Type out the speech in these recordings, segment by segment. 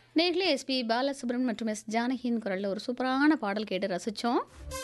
நேர்களே எஸ்பி பாலசுப்ரமணியன் மற்றும் எஸ் ஜானகியின் குரலில் ஒரு சூப்பரான பாடல் கேட்டு ரசித்தோம்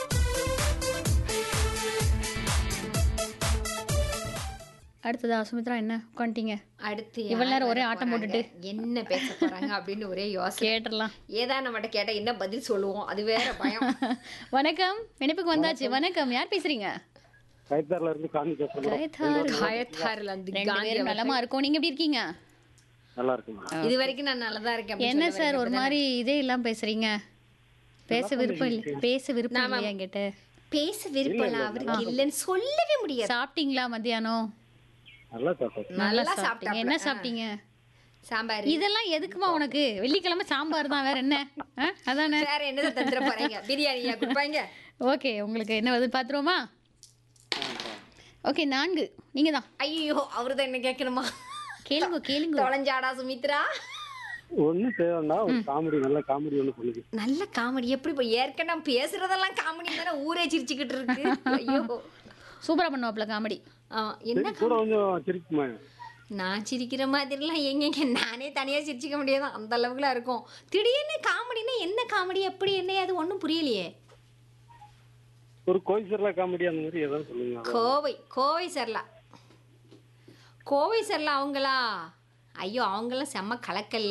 அடுத்ததா சுமித்ரா என்ன உட்காந்துட்டீங்க அடுத்து இவ்வளவு நேரம் யார் ஒரே வர ஆட்டம் போறாங்க? என்ன பேச போறாங்க அப்படின்னு ஒரே யோசனை கேட்டுடலாம் ஏதா நம்மகிட்ட கேட்டா என்ன பதில் சொல்லுவோம் அது வேற பயம் வணக்கம் இணைப்புக்கு வந்தாச்சு வணக்கம் யார் பேசுறீங்க கைத்தாரில இருந்து காந்தி பேசுறேன் கயத்தார் காயத்தாறுல இருந்து ரெண்டு காந்தி பேரும் நலமா இருக்கோம் நீங்க எப்படி இருக்கீங்க நல்லா இருக்குமா இது வரைக்கும் நான் நல்லதா இருக்கேன் அப்படின்னு என்ன சொல்ல சார் ஒரு வரீங்க. மாதிரி இதே இல்லாம பேசுறீங்க பேச விருப்பம் இல்லை பேச விருப்பம் இல்லையா என்கிட்ட பேச விருப்பம் அவருக்கு இல்லைன்னு சொல்லவே முடியாது சாப்பிட்டீங்களா மத்தியானம் நல்லா சாப்பிட்டேன் நல்லா நல்லா சாப்பிட்டீங்க என்ன சாப்பிட்டீங்க சாம்பார் இதெல்லாம் எதுக்குமா உனக்கு வெள்ளிக்கிழமை சாம்பார் தான் வேற என்ன ஆ, அதானே வேற என்னதை தந்துட போறீங்க பிரியாணியா கொடுப்பாங்க ஓகே உங்களுக்கு என்ன வருது பார்த்துருவோமா ஓகே நான்கு நீங்க தான் ஐயோ அவருதான் என்ன கேட்கணுமா கேளுங்க கேளுங்க தொலைஞ்சாடா சுமித்ரா ஒண்ணு தேவைன்னா ஒரு காமெடி நல்ல காமெடி ஒண்ணு சொல்லுங்க நல்ல காமெடி எப்படி இப்போ ஏற்கனவே பேசுறதெல்லாம் காமெடி தானே ஊரே சிரிச்சுக்கிட்டு இருக்கு ஐயோ சூப்பரா பண்ணுவாப்ல காமெடி ஆமா என்ன சரி, கூட கொஞ்சம் சிரிக்குமா நான் சிரிக்கிற மாதிரிலாம் எங்கெங்க நானே தனியாக சிரிச்சிக்க முடியாது அந்த அளவுக்குலாம் இருக்கும் திடீர்னு காமெடினா என்ன காமெடி எப்படி என்ன அது ஒன்றும் புரியலையே ஒரு கோயிசர்ல காமெடி அந்த மாதிரி ஏதாவது சொல்லுங்க கோவை கோவை சரலா கோவை சரலா அவங்களா ஐயோ அவங்களாம் செம்ம கலக்கல்ல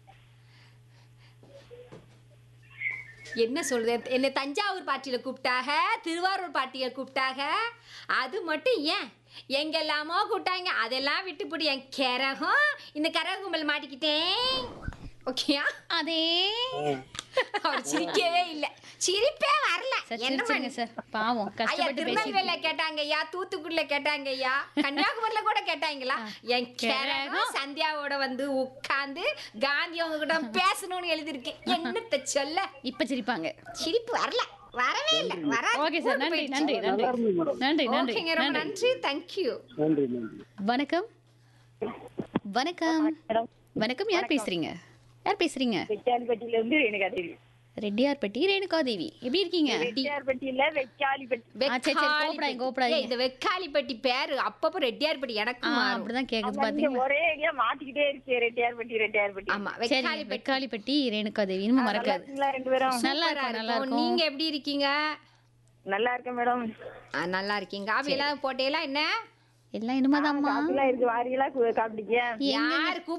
என்ன சொல்றது என்னை தஞ்சாவூர் பாட்டியில் கூப்பிட்டாக திருவாரூர் பாட்டியில் கூப்பிட்டாக அது மட்டும் ஏன் எங்கெல்லாமோ கூப்பிட்டாங்க அதெல்லாம் விட்டுப்புடி என் கரகம் இந்த கரக கும்பல் மாட்டிக்கிட்டேன் ஓகேயா அதே அவர் சிரிக்கவே இல்லை சிரிப்பே வரல சார் என்ன சிரிச்சிருங்க சார் பாவம் ஐயா கஷ்டப்பட்டு பேசி திருநெல்வேலியில கேட்டாங்க ஐயா தூத்துக்குடியில கேட்டாங்க ஐயா கன்னியாகுமரியில கூட கேட்டாங்களா என் கிரகம் சந்தியாவோட வந்து உட்கார்ந்து காந்தி அவங்க கூட பேசணும்னு எழுதிருக்கு என்னத்த சொல்ல இப்ப சிரிப்பாங்க சிரிப்பு வரல வரவே இல்லை வராது ஓகே சார் நன்றி நன்றி நன்றி நன்றி நன்றி ஓகேங்க ரொம்ப நன்றி தேங்க்யூ நன்றி நன்றி வணக்கம் வணக்கம் வணக்கம் யார் பேசுறீங்க யார் பேசுறீங்க வெச்சாலிப்பட்டியில இருந்து ரேணுகாதேவி ரெட்டியார்பட்டி ரேணுகா தேவி எப்படி இருக்கீங்க வெச்சாலிப்பட்டியில வெச்சாலிப்பட்டி ஆ, சரி, சரி, கோபப்படாதீங்க, கோபப்படாதீங்க. ஏய், இந்த வெக்காளிப்பட்டி பேரு அப்பப்போ ரெட்டியார்பட்டி ஆ, எனக்கும் மாறும் அப்படிதான் கேக்குது இங்க பாத்தீங்களா ஒரே ஏரியா மாத்திக்கிட்டே இருக்கு ரெட்டியார்பட்டி ரெட்டியார்பட்டி ஆமா சரி வெக்காளிப்பட்டி வெக்காளிப்பட்டி ரேணுகா தேவி இன்னும் மறக்காது இருக்கீங்களா ரெண்டு பேரும் நல்லா சூப்பரா இருக்கும் நல்லா இருக்கும் இருக்கும் நீங்க எப்படி இருக்கீங்க நல்லா இருக்கேன் மேடம் ஆ, நல்லா இருக்கீங்க காஃபி எல்லாம் போட்டேலாம் என்ன எல்லாம் இனிமேதாம்மா காசுலாம் இருக்கு வாரியெல்லாம் காப்பிடிக்க எங்க யார் கூப்பிட்டு